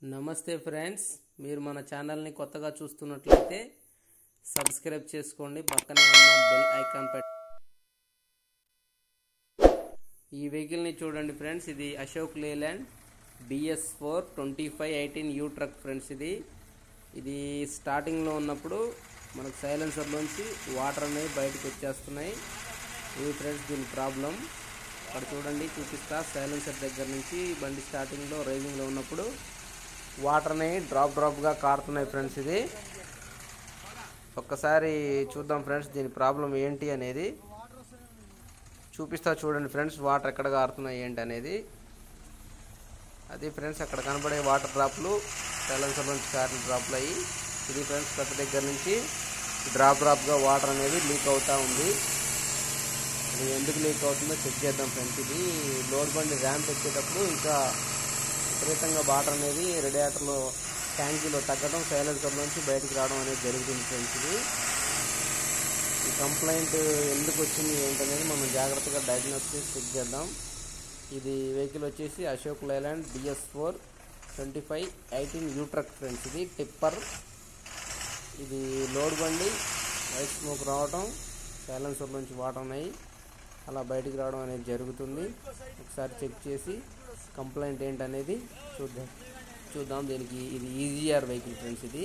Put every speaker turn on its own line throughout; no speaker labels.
నమస్తే ఫ్రెండ్స్ మీరు మన ఛానల్ని కొత్తగా చూస్తున్నట్లయితే సబ్స్క్రైబ్ చేసుకోండి పక్కనే ఉన్న బెల్ ఐకాన్ పెట్ ఈ వెహికల్ని చూడండి ఫ్రెండ్స్ ఇది Ashok Leyland BS four twenty five eighteen U truck friends ఇది ఇది స్టార్టింగ్లో ఉన్నప్పుడు మనకు సైలెన్సర్లోంచి వాటర్ అనేవి బయటకు వచ్చేస్తున్నాయి ఇది ఫ్రెండ్స్ దీని ప్రాబ్లం అక్కడ చూడండి చూపిస్తా సైలెన్సర్ దగ్గర నుంచి బండి స్టార్టింగ్లో రైజింగ్లో ఉన్నప్పుడు వాటర్ అనేవి డ్రాప్ డ్రాప్గా కారుతున్నాయి ఫ్రెండ్స్ ఇది ఒక్కసారి చూద్దాం ఫ్రెండ్స్ దీని ప్రాబ్లం ఏంటి అనేది చూపిస్తా చూడండి ఫ్రెండ్స్ వాటర్ ఎక్కడ కారుతున్నాయి ఏంటి అనేది అది ఫ్రెండ్స్ అక్కడ కనబడే వాటర్ డ్రాప్లు సైలెన్సర్ నుంచి కారిన డ్రాప్లు అయ్యి ఇది ఫ్రెండ్స్ పెద్ద దగ్గర నుంచి డ్రాప్ డ్రాప్గా వాటర్ అనేది లీక్ అవుతూ ఉంది అది ఎందుకు లీక్ అవుతుందో చెక్ చేద్దాం ఫ్రెండ్స్ ఇది లోడ్ బండి ర్యాంప్ ఎక్కేటప్పుడు ఇంకా విపరీతంగా వాటర్ అనేది రేడియేటర్లో ట్యాంకీలో తగ్గడం సైలెన్సర్ నుంచి బయటకు రావడం అనేది జరుగుతుంది ఫ్రెండ్స్ ఇది ఈ కంప్లైంట్ ఎందుకు వచ్చింది ఏంటనేది మనం జాగ్రత్తగా డయాగ్నోస్ చేసి చెక్ చేద్దాం ఇది వెహికల్ వచ్చేసి Ashok Leyland BS four twenty five eighteen U truck friends ఇది టిప్పర్ ఇది లోడ్ బండి వైట్ స్మోక్ రావటం సైలెన్సర్ నుంచి వాటర్ ఉన్నాయి అలా బయటికి రావడం అనేది జరుగుతుంది ఒకసారి చెక్ చేసి కంప్లైంట్ ఏంటనేది చూద్దాం చూద్దాం దీనికి ఇది ఈజీఆర్ వెహికల్ ఫ్రెండ్స్ ఇది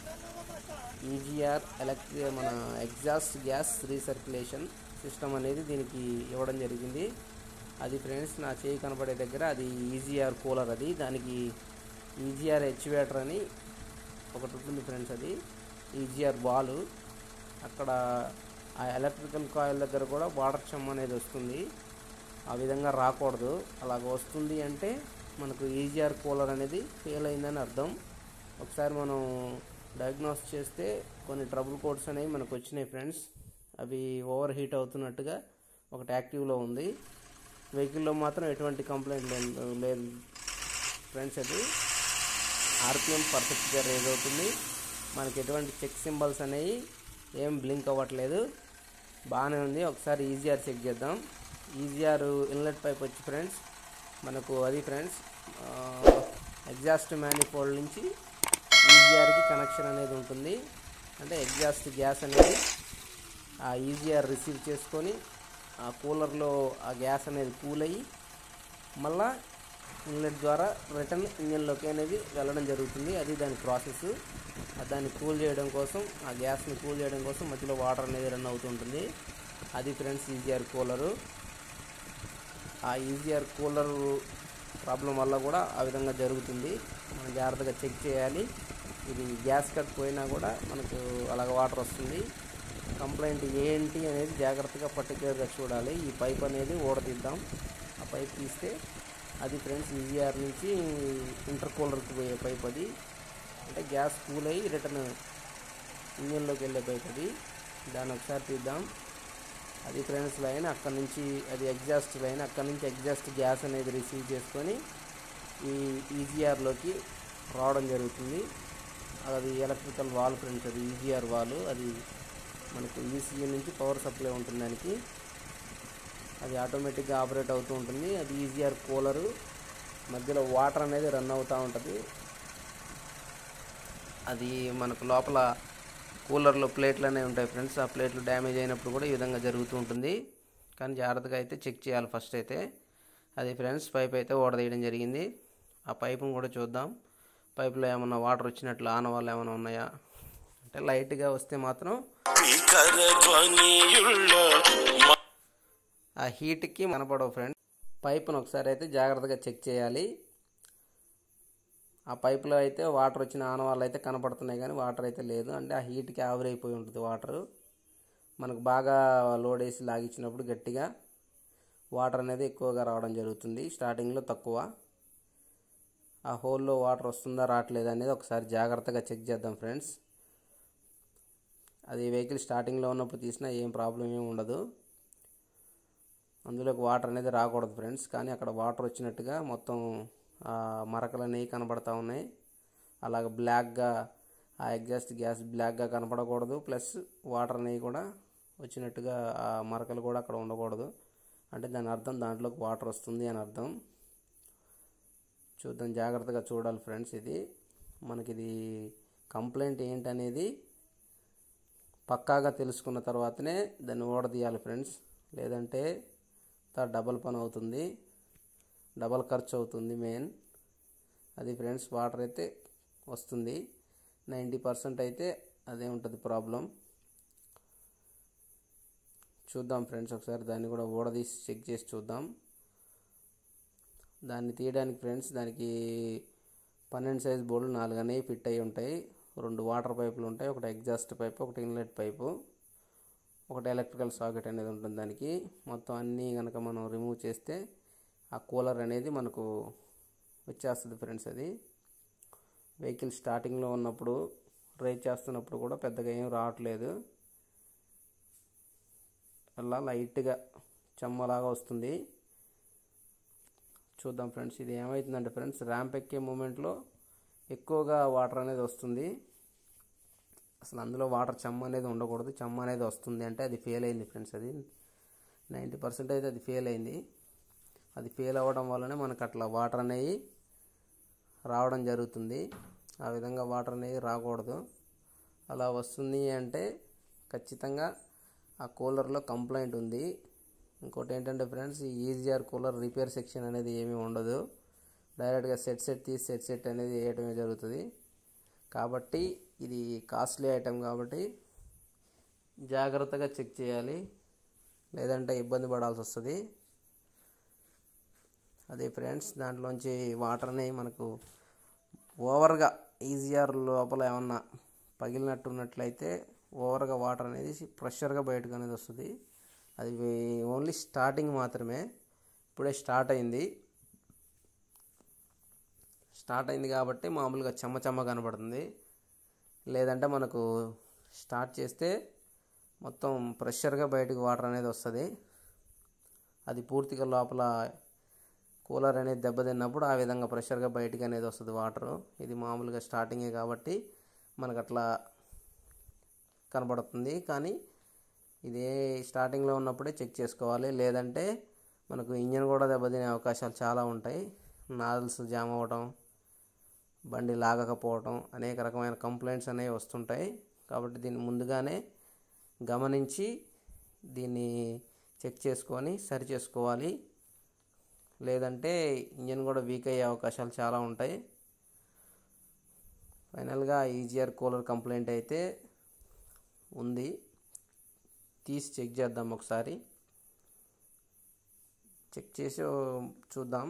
ఈజీఆర్ ఎలక్ట్రిక్ మన ఎగ్జాస్ట్ గ్యాస్ రీసర్క్యులేషన్ సిస్టమ్ అనేది దీనికి ఇవ్వడం జరిగింది అది ఫ్రెండ్స్ నా చేయి కనపడే దగ్గర అది ఈజీఆర్ కూలర్ అది దానికి ఈజీఆర్ హెచ్వేటర్ అని ఒకటి ఉంటుంది ఫ్రెండ్స్ అది ఈజీఆర్ బాలు అక్కడ ఆ ఎలక్ట్రికల్ కాయిల్ దగ్గర కూడా వాటర్ చెమ్ అనేది వస్తుంది ఆ విధంగా రాకూడదు అలాగ వస్తుంది అంటే మనకు ఈజీఆర్ కూలర్ అనేది ఫెయిల్ అయిందని అర్థం ఒకసారి మనం డయాగ్నోస్ చేస్తే కొన్ని ట్రబుల్ కోడ్స్ అనేవి మనకు వచ్చినాయి ఫ్రెండ్స్ అవి ఓవర్ హీట్ అవుతున్నట్టుగా ఒకటి యాక్టివ్లో ఉంది వెహికల్లో మాత్రం ఎటువంటి కంప్లైంట్ లేదు లేదు ఫ్రెండ్స్ అది ఆర్పిఎం పర్ఫెక్ట్గా రేజ్ అవుతుంది మనకి ఎటువంటి చెక్ సింబల్స్ అనేవి ఏం బ్లింక్ అవ్వట్లేదు బాగానే ఉంది ఒకసారి ఈజీఆర్ చెక్ చేద్దాం ఈజీఆర్ ఇన్లెట్ పైప్ వచ్చి ఫ్రెండ్స్ మనకు అది ఫ్రెండ్స్ ఎగ్జాస్ట్ మ్యానిఫోల్డ్ నుంచి ఈజీఆర్కి కనెక్షన్ అనేది ఉంటుంది అంటే ఎగ్జాస్ట్ గ్యాస్ అనేది ఆ ఈజీఆర్ రిసీవ్ చేసుకొని ఆ కూలర్లో ఆ గ్యాస్ అనేది కూల్ అయ్యి మళ్ళా ఇన్లెట్ ద్వారా రిటర్న్ ఇంజన్లోకి అనేది వెళ్ళడం జరుగుతుంది అది దాని ప్రాసెస్ దాన్ని కూల్ చేయడం కోసం ఆ గ్యాస్ని కూల్ చేయడం కోసం మధ్యలో వాటర్ అనేది రన్ అవుతుంటుంది అది ఫ్రెండ్స్ ఈజీఆర్ కూలరు ఆ ఈజీఆర్ కూలర్ ప్రాబ్లం వల్ల కూడా ఆ విధంగా జరుగుతుంది మనం జాగ్రత్తగా చెక్ చేయాలి ఇది గ్యాస్ కట్ పోయినా కూడా మనకు అలాగ వాటర్ వస్తుంది కంప్లైంట్ ఏంటి అనేది జాగ్రత్తగా పర్టికులర్గా చూడాలి ఈ పైప్ అనేది ఊడతీద్దాం ఆ పైప్ తీస్తే అది ఫ్రెండ్స్ ఈజీఆర్ నుంచి ఇంటర్ కూలర్కి పోయే పైప్ అది అంటే గ్యాస్ కూల్ అయ్యి రిటర్న్ ఇంజన్లోకి వెళ్ళే పైప్ అది దాన్ని ఒకసారి తీద్దాం అది ఫ్రెండ్స్ లైన్ అక్కడ నుంచి అది ఎగ్జాస్ట్ లైన్ అక్కడ నుంచి ఎగ్జాస్ట్ గ్యాస్ అనేది రిసీవ్ చేసుకొని ఈ ఈజీఆర్లోకి రావడం జరుగుతుంది అది ఎలక్ట్రికల్ వాల్ ఫ్రెండ్స్ అది ఈజీఆర్ వాల్ అది మనకు ఈసీఏ నుంచి పవర్ సప్లై ఉంటుంది దానికి అది ఆటోమేటిక్గా ఆపరేట్ అవుతూ ఉంటుంది అది ఈజీఆర్ కూలరు మధ్యలో వాటర్ అనేది రన్ అవుతూ ఉంటుంది అది మనకు లోపల కూలర్లో ప్లేట్లు అనేవి ఉంటాయి ఫ్రెండ్స్ ఆ ప్లేట్లు డ్యామేజ్ అయినప్పుడు కూడా ఈ విధంగా జరుగుతూ ఉంటుంది కానీ జాగ్రత్తగా అయితే చెక్ చేయాలి ఫస్ట్ అయితే అది ఫ్రెండ్స్ పైప్ అయితే ఓడదీయడం జరిగింది ఆ పైపును కూడా చూద్దాం పైపులో ఏమన్నా వాటర్ వచ్చినట్లు ఆనవాళ్ళు ఏమైనా ఉన్నాయా అంటే లైట్గా వస్తే మాత్రం ఆ హీట్కి కనపడవు ఫ్రెండ్ పైపును ఒకసారి అయితే జాగ్రత్తగా చెక్ చేయాలి ఆ పైపులో అయితే వాటర్ వచ్చిన ఆనవాళ్ళు అయితే కనపడుతున్నాయి కానీ వాటర్ అయితే లేదు అంటే ఆ హీట్కి ఆవిరైపోయి ఉంటుంది వాటర్ మనకు బాగా లోడ్ వేసి లాగించినప్పుడు గట్టిగా వాటర్ అనేది ఎక్కువగా రావడం జరుగుతుంది స్టార్టింగ్లో తక్కువ ఆ హోల్లో వాటర్ వస్తుందా రావట్లేదు అనేది ఒకసారి జాగ్రత్తగా చెక్ చేద్దాం ఫ్రెండ్స్ అది వెహికల్ స్టార్టింగ్లో ఉన్నప్పుడు తీసినా ఏం ప్రాబ్లం ఏమి ఉండదు అందులోకి వాటర్ అనేది రాకూడదు ఫ్రెండ్స్ కానీ అక్కడ వాటర్ వచ్చినట్టుగా మొత్తం మరకలు అనేవి కనబడతా ఉన్నాయి అలాగ బ్లాక్గా ఆ ఎగ్జాస్ట్ గ్యాస్ బ్లాక్గా కనపడకూడదు ప్లస్ వాటర్ అనేవి కూడా వచ్చినట్టుగా ఆ మరకలు కూడా అక్కడ ఉండకూడదు అంటే దాని అర్థం దాంట్లోకి వాటర్ వస్తుంది అని అర్థం చూద్దాం జాగ్రత్తగా చూడాలి ఫ్రెండ్స్ ఇది మనకి ఇది కంప్లైంట్ ఏంటనేది పక్కాగా తెలుసుకున్న తర్వాతనే దాన్ని ఓడదీయాలి ఫ్రెండ్స్ లేదంటే తా- డబల్ పని అవుతుంది డబల్ ఖర్చు అవుతుంది మెయిన్ అది ఫ్రెండ్స్ వాటర్ అయితే వస్తుంది నైంటీ పర్సెంట్ అయితే అదే ఉంటుంది ప్రాబ్లం చూద్దాం ఫ్రెండ్స్ ఒకసారి దాన్ని కూడా ఊడదీసి చెక్ చేసి చూద్దాం దాన్ని తీయడానికి ఫ్రెండ్స్ దానికి పన్నెండు సైజ్ బోర్డులు నాలుగు అనేవి ఫిట్ అయి ఉంటాయి రెండు వాటర్ పైపులు ఉంటాయి ఒకటి ఎగ్జాస్ట్ పైపు ఒకటి ఇన్లెట్ పైపు ఒకటి ఎలక్ట్రికల్ సాకెట్ అనేది ఉంటుంది దానికి మొత్తం అన్నీ కనుక మనం రిమూవ్ చేస్తే ఆ కూలర్ అనేది మనకు వచ్చేస్తుంది ఫ్రెండ్స్ అది వెహికల్ స్టార్టింగ్లో ఉన్నప్పుడు రైడ్ చేస్తున్నప్పుడు కూడా పెద్దగా ఏం రావట్లేదు అలా లైట్గా చెమ్మలాగా వస్తుంది చూద్దాం ఫ్రెండ్స్ ఇది ఏమవుతుందంటే ఫ్రెండ్స్ ర్యాంప్ ఎక్కే మూమెంట్లో ఎక్కువగా వాటర్ అనేది వస్తుంది అసలు అందులో వాటర్ చెమ్మ అనేది ఉండకూడదు చెమ్మ అనేది వస్తుంది అంటే అది ఫెయిల్ అయింది ఫ్రెండ్స్ అది నైంటీ పర్సెంట్ అయితే అది ఫెయిల్ అయింది అది ఫెయిల్ అవ్వడం వల్లనే మనకు అట్లా వాటర్ అనేవి రావడం జరుగుతుంది ఆ విధంగా వాటర్ అనేది రాకూడదు అలా వస్తుంది అంటే ఖచ్చితంగా ఆ కూలర్లో కంప్లైంట్ ఉంది ఇంకోటి ఏంటంటే ఫ్రెండ్స్ ఈ ఈజీఆర్ కూలర్ రిపేర్ సెక్షన్ అనేది ఏమీ ఉండదు డైరెక్ట్గా సెట్ సెట్ తీసి సెట్ సెట్ అనేది వేయటమే జరుగుతుంది కాబట్టి ఇది కాస్ట్లీ ఐటెం కాబట్టి జాగ్రత్తగా చెక్ చేయాలి లేదంటే ఇబ్బంది పడాల్సి వస్తుంది అదే ఫ్రెండ్స్ దాంట్లోంచి వాటర్ని మనకు ఓవర్గా ఈజీఆర్ లోపల ఏమన్నా పగిలినట్టు ఉన్నట్లయితే ఓవర్గా వాటర్ అనేది ప్రెషర్గా బయటకు అనేది వస్తుంది అది ఓన్లీ స్టార్టింగ్ మాత్రమే ఇప్పుడే స్టార్ట్ అయింది స్టార్ట్ అయింది కాబట్టి మామూలుగా చెమ్మ చెమ్మ కనబడుతుంది లేదంటే మనకు స్టార్ట్ చేస్తే మొత్తం ప్రెషర్గా బయటకు వాటర్ అనేది వస్తుంది అది పూర్తిగా లోపల కూలర్ అనేది దెబ్బతిన్నప్పుడు ఆ విధంగా ప్రెషర్గా బయటికి అనేది వస్తుంది వాటర్ ఇది మామూలుగా స్టార్టింగే కాబట్టి మనకు అట్లా కనబడుతుంది కానీ ఇదే స్టార్టింగ్లో ఉన్నప్పుడే చెక్ చేసుకోవాలి లేదంటే మనకు ఇంజన్ కూడా దెబ్బతినే అవకాశాలు చాలా ఉంటాయి నాదల్స్ జామ్ అవ్వటం బండి లాగకపోవటం అనేక రకమైన కంప్లైంట్స్ అనేవి వస్తుంటాయి కాబట్టి దీన్ని ముందుగానే గమనించి దీన్ని చెక్ చేసుకొని సరి చేసుకోవాలి లేదంటే ఇంజన్ కూడా వీక్ అయ్యే అవకాశాలు చాలా ఉంటాయి ఫైనల్గా ఈజీఆర్ కూలర్ కంప్లైంట్ అయితే ఉంది తీసి చెక్ చేద్దాం ఒకసారి చెక్ చేసి చూద్దాం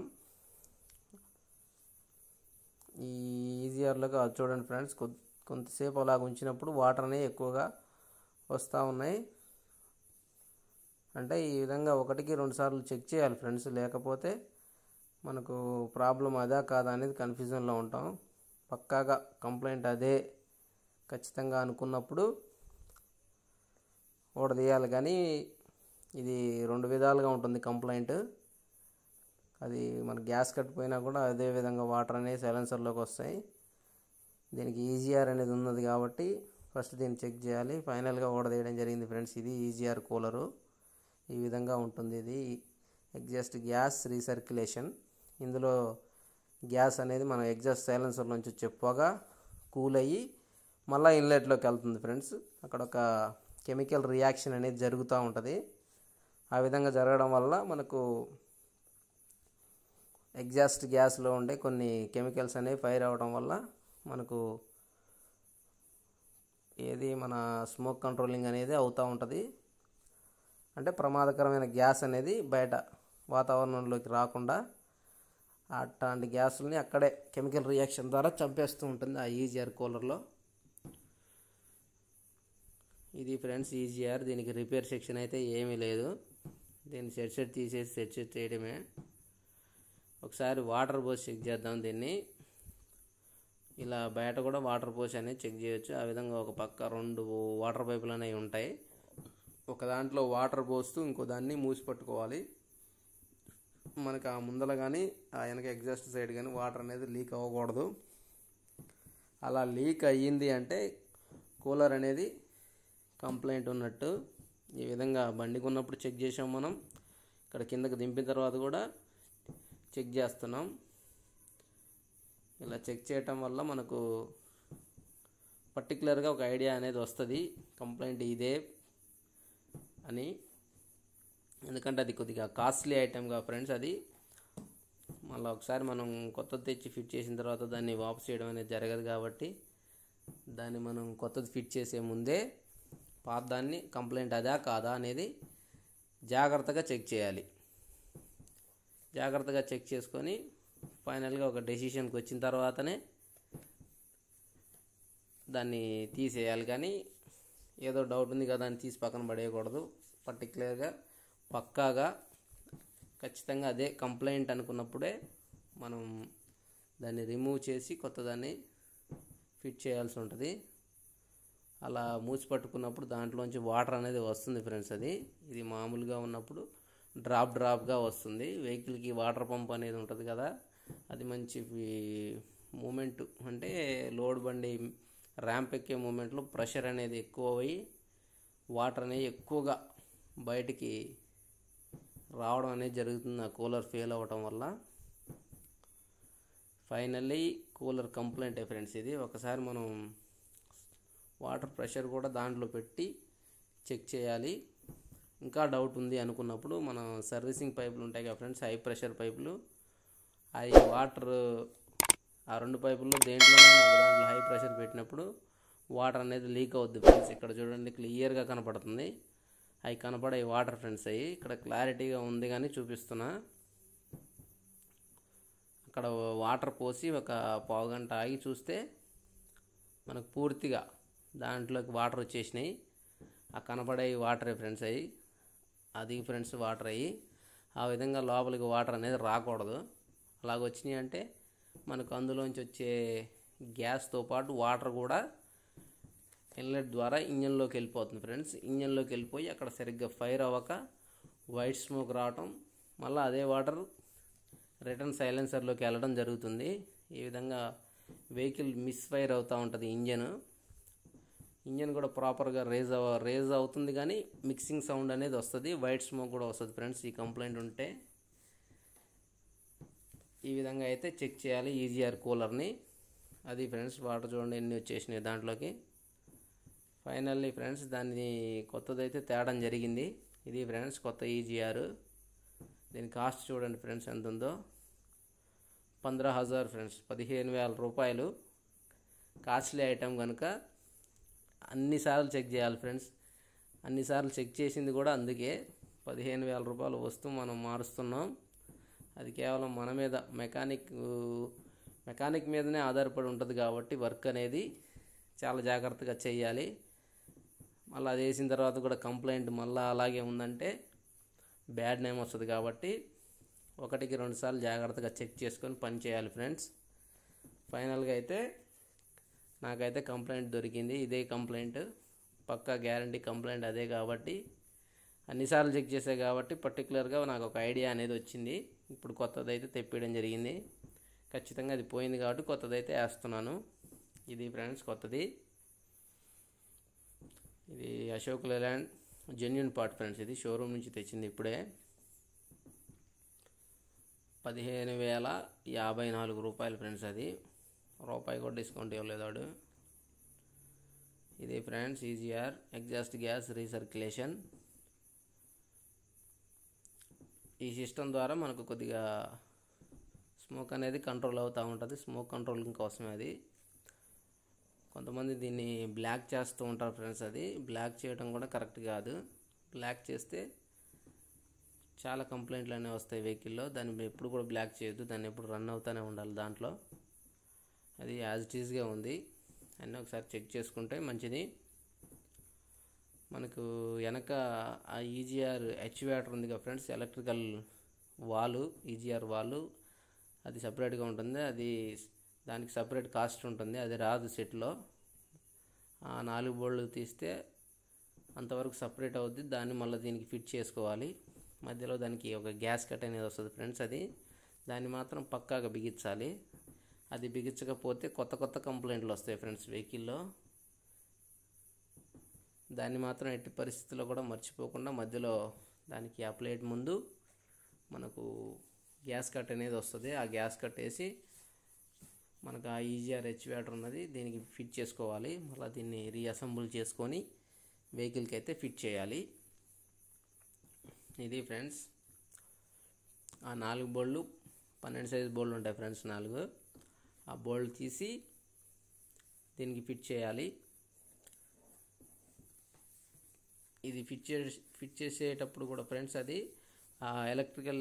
ఈ ఈజీఆర్లో చూడండి ఫ్రెండ్స్ కొద్ది కొంతసేపు అలాగ ఉంచినప్పుడు వాటర్ అనేవి ఎక్కువగా వస్తూ ఉన్నాయి అంటే ఈ విధంగా ఒకటికి రెండు సార్లు చెక్ చేయాలి ఫ్రెండ్స్ లేకపోతే మనకు ప్రాబ్లం అదా కాదా అనేది కన్ఫ్యూజన్లో ఉంటాం పక్కాగా కంప్లైంట్ అదే ఖచ్చితంగా అనుకున్నప్పుడు ఓడదీయాలి కానీ ఇది రెండు విధాలుగా ఉంటుంది కంప్లైంట్ అది మన గ్యాస్ కట్టిపోయినా కూడా అదే విధంగా వాటర్ అనేది సైలెన్సర్లోకి వస్తాయి దీనికి ఈజీఆర్ అనేది ఉన్నది కాబట్టి ఫస్ట్ దీన్ని చెక్ చేయాలి ఫైనల్గా ఓడదీయడం జరిగింది ఫ్రెండ్స్ ఇది ఈజీఆర్ కూలరు ఈ విధంగా ఉంటుంది ఇది ఎగ్జాస్ట్ గ్యాస్ రీసర్క్యులేషన్ ఇందులో గ్యాస్ అనేది మన ఎగ్జాస్ట్ సైలెన్సర్ నుంచి వచ్చే పొగ కూల్ అయ్యి మళ్ళీ ఇన్లెట్లోకి వెళ్తుంది ఫ్రెండ్స్ అక్కడ ఒక కెమికల్ రియాక్షన్ అనేది జరుగుతూ ఉంటుంది ఆ విధంగా జరగడం వల్ల మనకు ఎగ్జాస్ట్ గ్యాస్లో ఉండే కొన్ని కెమికల్స్ అనేవి ఫైర్ అవ్వడం వల్ల మనకు ఏది మన స్మోక్ కంట్రోలింగ్ అనేది అవుతూ ఉంటుంది అంటే ప్రమాదకరమైన గ్యాస్ అనేది బయట వాతావరణంలోకి రాకుండా అట్లాంటి గ్యాసుల్ని అక్కడే కెమికల్ రియాక్షన్ ద్వారా చంపేస్తూ ఉంటుంది ఆ ఈజీఆర్ కూలర్లో ఇది ఫ్రెండ్స్ ఈజీఆర్ దీనికి రిపేర్ సెక్షన్ అయితే ఏమీ లేదు దీన్ని సెట్ సెట్ తీసేసి సెట్ సెట్ చేయడమే ఒకసారి వాటర్ పోసి చెక్ చేద్దాం దీన్ని ఇలా బయట కూడా వాటర్ పోసి అనేది చెక్ చేయొచ్చు ఆ విధంగా ఒక పక్క రెండు వాటర్ పైపులు అనేవి ఉంటాయి ఒక దాంట్లో వాటర్ పోస్తూ ఇంకో దాన్ని మూసి పట్టుకోవాలి మనకు ఆ ముందల కానీ ఆ వెనక ఎగ్జాస్ట్ సైడ్ కానీ వాటర్ అనేది లీక్ అవ్వకూడదు అలా లీక్ అయ్యింది అంటే కూలర్ అనేది కంప్లైంట్ ఉన్నట్టు ఈ విధంగా బండికి ఉన్నప్పుడు చెక్ చేసాం మనం ఇక్కడ కిందకి దింపిన తర్వాత కూడా చెక్ చేస్తున్నాం ఇలా చెక్ చేయటం వల్ల మనకు పర్టికులర్గా ఒక ఐడియా అనేది వస్తుంది కంప్లైంట్ ఇదే అని ఎందుకంటే అది కొద్దిగా కాస్ట్లీ ఐటెంగా ఫ్రెండ్స్ అది మళ్ళీ ఒకసారి మనం కొత్తది తెచ్చి ఫిట్ చేసిన తర్వాత దాన్ని వాపస్ చేయడం అనేది జరగదు కాబట్టి దాన్ని మనం కొత్తది ఫిట్ చేసే ముందే పాత దాన్ని కంప్లైంట్ అదా కాదా అనేది జాగ్రత్తగా చెక్ చేయాలి జాగ్రత్తగా చెక్ చేసుకొని ఫైనల్గా ఒక డెసిషన్కి వచ్చిన తర్వాతనే దాన్ని తీసేయాలి కానీ ఏదో డౌట్ ఉంది కదా అని తీసి పక్కన పడేయకూడదు పర్టికులర్గా పక్కాగా ఖచ్చితంగా అదే కంప్లైంట్ అనుకున్నప్పుడే మనం దాన్ని రిమూవ్ చేసి కొత్త దాన్ని ఫిట్ చేయాల్సి ఉంటుంది అలా మూసి పట్టుకున్నప్పుడు దాంట్లోంచి వాటర్ అనేది వస్తుంది ఫ్రెండ్స్ అది ఇది మామూలుగా ఉన్నప్పుడు డ్రాప్ డ్రాప్గా వస్తుంది వెహికల్కి వాటర్ పంప్ అనేది ఉంటుంది కదా అది మంచి మూమెంట్ అంటే లోడ్ బండి ర్యాంప్ ఎక్కే మూమెంట్లో ప్రెషర్ అనేది ఎక్కువ అయ్యి వాటర్ అనేది ఎక్కువగా బయటికి రావడం అనేది జరుగుతుంది ఆ కూలర్ ఫెయిల్ అవ్వటం వల్ల ఫైనల్లీ కూలర్ కంప్లైంట్ ఫ్రెండ్స్ ఇది ఒకసారి మనం వాటర్ ప్రెషర్ కూడా దాంట్లో పెట్టి చెక్ చేయాలి ఇంకా డౌట్ ఉంది అనుకున్నప్పుడు మన సర్వీసింగ్ పైపులు ఉంటాయి కదా ఫ్రెండ్స్ హై ప్రెషర్ పైపులు అవి వాటర్ ఆ రెండు పైపుల్లో దేంట్లోనే దాంట్లో హై ప్రెషర్ పెట్టినప్పుడు వాటర్ అనేది లీక్ అవుద్ది ఫ్రెండ్స్ ఇక్కడ చూడండి క్లియర్గా కనపడుతుంది అవి కనపడే వాటర్ ఫ్రెండ్స్ అవి ఇక్కడ క్లారిటీగా ఉంది కానీ చూపిస్తున్నా అక్కడ వాటర్ పోసి ఒక పావు గంట ఆగి చూస్తే మనకు పూర్తిగా దాంట్లోకి వాటర్ వచ్చేసినాయి ఆ కనపడే వాటర్ ఫ్రెండ్స్ అయ్యి అది ఫ్రెండ్స్ వాటర్ అయ్యి ఆ విధంగా లోపలికి వాటర్ అనేది రాకూడదు అలాగ వచ్చినాయి అంటే మనకు అందులోంచి వచ్చే గ్యాస్తో పాటు వాటర్ కూడా ఇన్లెట్ ద్వారా ఇంజన్లోకి వెళ్ళిపోతుంది ఫ్రెండ్స్ ఇంజన్లోకి వెళ్ళిపోయి అక్కడ సరిగ్గా ఫైర్ అవ్వక వైట్ స్మోక్ రావటం మళ్ళీ అదే వాటర్ రిటర్న్ సైలెన్సర్లోకి వెళ్ళడం జరుగుతుంది ఈ విధంగా వెహికల్ మిస్ ఫైర్ అవుతూ ఉంటుంది ఇంజన్ ఇంజన్ కూడా ప్రాపర్గా రేజ్ అవ రేజ్ అవుతుంది కానీ మిక్సింగ్ సౌండ్ అనేది వస్తుంది వైట్ స్మోక్ కూడా వస్తుంది ఫ్రెండ్స్ ఈ కంప్లైంట్ ఉంటే ఈ విధంగా అయితే చెక్ చేయాలి ఈజీఆర్ కూలర్ని అది ఫ్రెండ్స్ వాటర్ చూడండి ఎన్ని వచ్చేసినాయి దాంట్లోకి ఫైనల్లీ ఫ్రెండ్స్ దాన్ని కొత్తదైతే తేడం జరిగింది ఇది ఫ్రెండ్స్ కొత్త ఈజీఆర్ దీని కాస్ట్ చూడండి ఫ్రెండ్స్ ఎంత ఉందో పంద్రా హజార్ ఫ్రెండ్స్ పదిహేను వేల రూపాయలు కాస్ట్లీ ఐటెం కనుక అన్నిసార్లు చెక్ చేయాలి ఫ్రెండ్స్ అన్నిసార్లు చెక్ చేసింది కూడా అందుకే పదిహేను వేల రూపాయలు వస్తువు మనం మారుస్తున్నాం అది కేవలం మన మీద మెకానిక్ మెకానిక్ మీదనే ఆధారపడి ఉంటుంది కాబట్టి వర్క్ అనేది చాలా జాగ్రత్తగా చేయాలి మళ్ళీ అది వేసిన తర్వాత కూడా కంప్లైంట్ మళ్ళీ అలాగే ఉందంటే బ్యాడ్ నేమ్ వస్తుంది కాబట్టి ఒకటికి రెండు సార్లు జాగ్రత్తగా చెక్ చేసుకొని పని చేయాలి ఫ్రెండ్స్ ఫైనల్గా అయితే నాకైతే కంప్లైంట్ దొరికింది ఇదే కంప్లైంట్ పక్కా గ్యారంటీ కంప్లైంట్ అదే కాబట్టి అన్నిసార్లు చెక్ చేసే కాబట్టి పర్టికులర్గా నాకు ఒక ఐడియా అనేది వచ్చింది ఇప్పుడు కొత్తది అయితే తెప్పించడం జరిగింది ఖచ్చితంగా అది పోయింది కాబట్టి కొత్తది అయితే వేస్తున్నాను ఇది ఫ్రెండ్స్ కొత్తది ఇది Ashok Leyland genuine part friends ఇది షోరూమ్ నుంచి తెచ్చింది ఇప్పుడే పదిహేను వేల యాభై నాలుగు రూపాయలు ఫ్రెండ్స్ అది రూపాయి కూడా డిస్కౌంట్ ఇవ్వలేదు వాడు ఇది friends EGR exhaust gas recirculation ఈ సిస్టమ్ ద్వారా మనకు కొద్దిగా స్మోక్ అనేది కంట్రోల్ అవుతూ ఉంటుంది స్మోక్ కంట్రోలింగ్ కోసమే అది కొంతమంది దీన్ని బ్లాక్ చేస్తూ ఉంటారు ఫ్రెండ్స్ అది బ్లాక్ చేయడం కూడా కరెక్ట్ కాదు బ్లాక్ చేస్తే చాలా కంప్లైంట్లు అనేవి వస్తాయి వెహికల్లో దాన్ని ఎప్పుడు కూడా బ్లాక్ చేయొద్దు దాన్ని ఎప్పుడు రన్ అవుతూనే ఉండాలి దాంట్లో అది యాజ్ ఇట్ ఈజ్గా ఉంది అన్నీ ఒకసారి చెక్ చేసుకుంటే మంచిది మనకు వెనక ఆ ఈజీఆర్ హెచ్వేటర్ ఉంది కదా ఫ్రెండ్స్ ఎలక్ట్రికల్ వాలు ఈజీఆర్ వాలు అది సపరేట్గా ఉంటుంది అది దానికి సపరేట్ కాస్ట్ ఉంటుంది అది రాదు సెట్లో ఆ నాలుగు బోర్డులు తీస్తే అంతవరకు సపరేట్ అవుద్ది దాన్ని మళ్ళీ దీనికి ఫిట్ చేసుకోవాలి మధ్యలో దానికి ఒక గ్యాస్ కట్ అనేది వస్తుంది ఫ్రెండ్స్ అది దాన్ని మాత్రం పక్కాగా బిగించాలి అది బిగించకపోతే కొత్త కొత్త కంప్లైంట్లు వస్తాయి ఫ్రెండ్స్ వెహికల్లో దాన్ని మాత్రం ఎట్టి పరిస్థితుల్లో కూడా మర్చిపోకుండా మధ్యలో దానికి ఆ ప్లేట్ ముందు మనకు గ్యాస్ కట్ అనేది వస్తుంది ఆ గ్యాస్ కట్ వేసి మనకు ఆ ఈజీఆర్ హెచ్వేటర్ ఉన్నది దీనికి ఫిట్ చేసుకోవాలి మళ్ళీ దీన్ని రీఅసెంబుల్ చేసుకొని వెహికల్కి అయితే ఫిట్ చేయాలి ఇది ఫ్రెండ్స్ ఆ నాలుగు బోల్డ్లు పన్నెండు సైజు బోల్డ్లు ఉంటాయి ఫ్రెండ్స్ నాలుగు ఆ బోల్డ్ తీసి దీనికి ఫిట్ చేయాలి ఇది ఫిట్ చే ఫిట్ చేసేటప్పుడు కూడా ఫ్రెండ్స్ అది ఆ ఎలక్ట్రికల్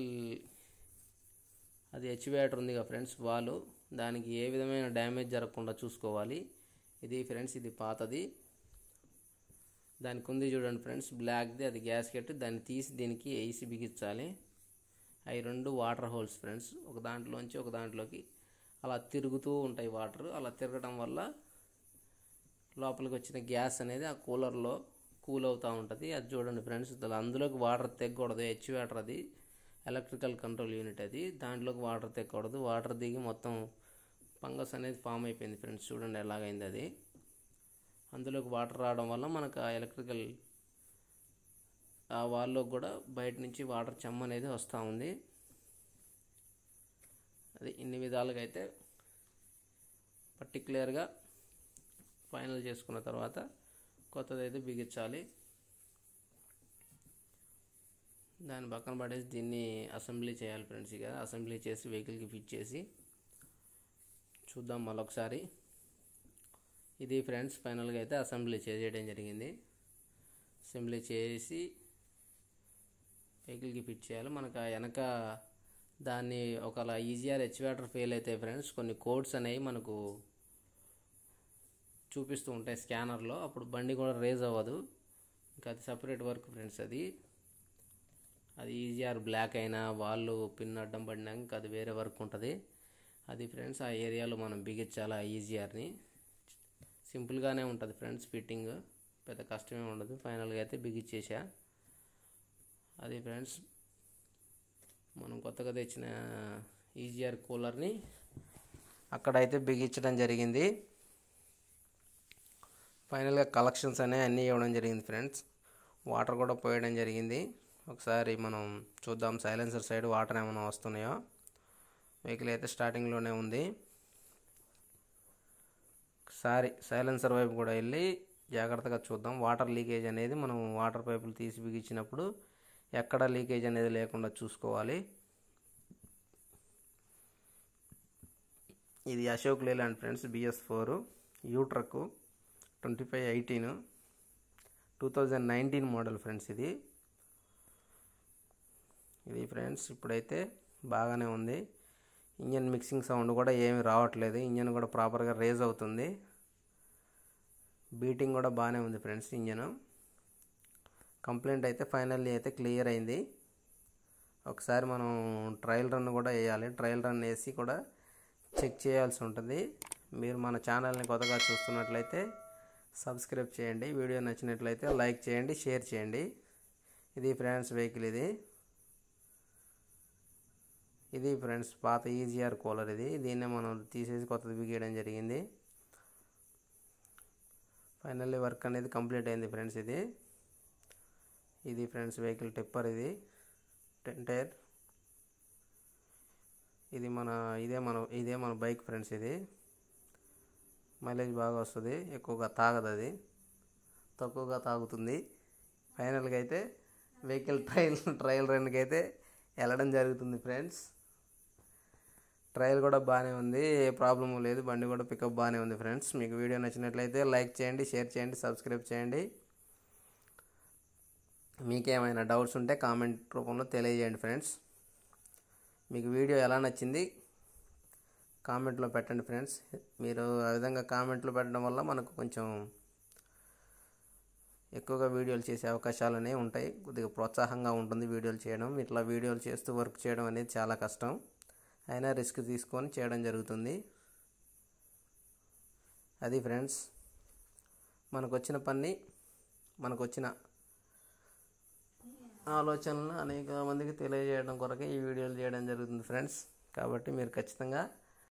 అది హెచ్వేటర్ ఉంది కదా ఫ్రెండ్స్ వాలు దానికి ఏ విధమైన డ్యామేజ్ జరగకుండా చూసుకోవాలి ఇది ఫ్రెండ్స్ ఇది పాతది దానికి ఉంది చూడండి ఫ్రెండ్స్ బ్లాక్ది అది గ్యాస్కెట్ దాన్ని తీసి దీనికి వేసి బిగించాలి అవి రెండు వాటర్ హోల్స్ ఫ్రెండ్స్ ఒక దాంట్లోంచి ఒక దాంట్లోకి అలా తిరుగుతూ ఉంటాయి వాటర్ అలా తిరగడం వల్ల లోపలికి వచ్చిన గ్యాస్ అనేది ఆ కూలర్లో కూల్ అవుతూ ఉంటుంది అది చూడండి ఫ్రెండ్స్ అందులోకి వాటర్ తెగకూడదు హెచ్ వాటర్ అది ఎలక్ట్రికల్ కంట్రోల్ యూనిట్ అది దాంట్లోకి వాటర్ తెగకూడదు వాటర్ దిగి మొత్తం ఫంగస్ అనేది ఫామ్ అయిపోయింది ఫ్రెండ్స్ చూడండి ఎలాగైంది అది అందులోకి వాటర్ రావడం వల్ల మనకు ఆ ఎలక్ట్రికల్ ఆ వాల్లో కూడా బయట నుంచి వాటర్ చెమ్మ అనేది వస్తూ ఉంది అది ఇన్ని విధాలుగా అయితే పర్టికులర్గా ఫైనల్ చేసుకున్న తర్వాత కొత్తది అయితే బిగించాలి దాని పక్కన పడేసి దీన్ని అసెంబ్లీ చేయాలి ఫ్రెండ్స్ ఇక అసెంబ్లీ చేసి వెహికల్కి ఫిట్ చేసి చూద్దాం మళ్ళొకసారి ఇది ఫ్రెండ్స్ ఫైనల్గా అయితే అసెంబ్లీ చేసేయడం జరిగింది అసెంబ్లీ చేసి వెహికల్కి ఫిట్ చేయాలి మనకు ఆ వెనక దాన్ని ఒకలా ఈజీఆర్ హెచ్వేటర్ ఫెయిల్ అయితే ఫ్రెండ్స్ కొన్ని కోడ్స్ అనేవి మనకు చూపిస్తూ ఉంటాయి స్కానర్లో అప్పుడు బండి కూడా రేజ్ అవ్వదు ఇంకా అది సపరేట్ వర్క్ ఫ్రెండ్స్ అది అది ఈజీఆర్ బ్లాక్ అయినా వాళ్ళు పిన్ అడ్డం పడినా ఇంకా అది వేరే వర్క్ ఉంటుంది అది ఫ్రెండ్స్ ఆ ఏరియాలో మనం బిగించాలి ఆ ఈజీఆర్ని సింపుల్గానే ఉంటుంది ఫ్రెండ్స్ ఫిట్టింగ్ పెద్ద కష్టమే ఉండదు ఫైనల్గా అయితే బిగించేసా అది ఫ్రెండ్స్ మనం కొత్తగా తెచ్చిన ఈజీఆర్ కూలర్ని అక్కడైతే బిగించడం జరిగింది ఫైనల్గా కలెక్షన్స్ అనేవి అన్నీ ఇవ్వడం జరిగింది ఫ్రెండ్స్ వాటర్ కూడా పోయడం జరిగింది ఒకసారి మనం చూద్దాం సైలెన్సర్ సైడ్ వాటర్ ఏమైనా వస్తున్నాయో వెహికల్ అయితే స్టార్టింగ్లోనే ఉంది ఒకసారి సైలెన్సర్ వైపు కూడా వెళ్ళి జాగ్రత్తగా చూద్దాం వాటర్ లీకేజ్ అనేది మనం వాటర్ పైపులు తీసి బిగించినప్పుడు ఎక్కడ లీకేజ్ అనేది లేకుండా చూసుకోవాలి ఇది Ashok Leyland friends BS four U truck twenty five eighteen two thousand nineteen model friends ఇది ఇది ఫ్రెండ్స్ ఇప్పుడైతే బాగానే ఉంది ఇంజన్ మిక్సింగ్ సౌండ్ కూడా ఏమి రావట్లేదు ఇంజన్ కూడా ప్రాపర్గా రేజ్ అవుతుంది బీటింగ్ కూడా బాగానే ఉంది ఫ్రెండ్స్ ఇంజన్ కంప్లైంట్ అయితే ఫైనల్లీ అయితే క్లియర్ అయింది ఒకసారి మనం ట్రయల్ రన్ కూడా వేయాలి ట్రయల్ రన్ వేసి కూడా చెక్ చేయాల్సి ఉంటుంది మీరు మన ఛానల్ని కొత్తగా చూస్తున్నట్లయితే సబ్స్క్రైబ్ చేయండి వీడియో నచ్చినట్లయితే లైక్ చేయండి షేర్ చేయండి ఇది ఫ్రెండ్స్ వెహికల్ ఇది ఇది ఫ్రెండ్స్ పాత ఈజీఆర్ కూలర్ ఇది దీన్నే మనం తీసేసి కొత్తది బిగేయడం జరిగింది ఫైనల్లీ వర్క్ అనేది కంప్లీట్ అయింది ఫ్రెండ్స్ ఇది ఇది ఫ్రెండ్స్ వెహికల్ టిప్పర్ ఇది టెన్ టైర్ ఇది మన ఇదే మన ఇదే మన బైక్ ఫ్రెండ్స్ ఇది మైలేజ్ బాగా వస్తుంది ఎక్కువగా తాగదు అది తక్కువగా తాగుతుంది ఫైనల్గా అయితే వెహికల్ ట్రయల్ ట్రయల్ రన్కి అయితే వెళ్ళడం జరుగుతుంది ఫ్రెండ్స్ ట్రయల్ కూడా బాగానే ఉంది ఏ ప్రాబ్లం లేదు బండి కూడా పికప్ బాగానే ఉంది ఫ్రెండ్స్ మీకు వీడియో నచ్చినట్లయితే లైక్ చేయండి షేర్ చేయండి సబ్స్క్రైబ్ చేయండి మీకేమైనా డౌట్స్ ఉంటే కామెంట్ రూపంలో తెలియజేయండి ఫ్రెండ్స్ మీకు వీడియో ఎలా నచ్చింది కామెంట్లో పెట్టండి ఫ్రెండ్స్ మీరు ఆ విధంగా కామెంట్లో పెట్టడం వల్ల మనకు కొంచెం ఎక్కువగా వీడియోలు చేసే అవకాశాలు అనేవి ఉంటాయి కొద్దిగా ప్రోత్సాహంగా ఉంటుంది వీడియోలు చేయడం ఇట్లా వీడియోలు చేస్తూ వర్క్ చేయడం అనేది చాలా కష్టం అయినా రిస్క్ తీసుకొని చేయడం జరుగుతుంది అది ఫ్రెండ్స్ మనకు వచ్చిన పని మనకు వచ్చిన ఆలోచనలు అనేక మందికి తెలియజేయడం కొరకే ఈ వీడియోలు చేయడం జరుగుతుంది ఫ్రెండ్స్ కాబట్టి మీరు ఖచ్చితంగా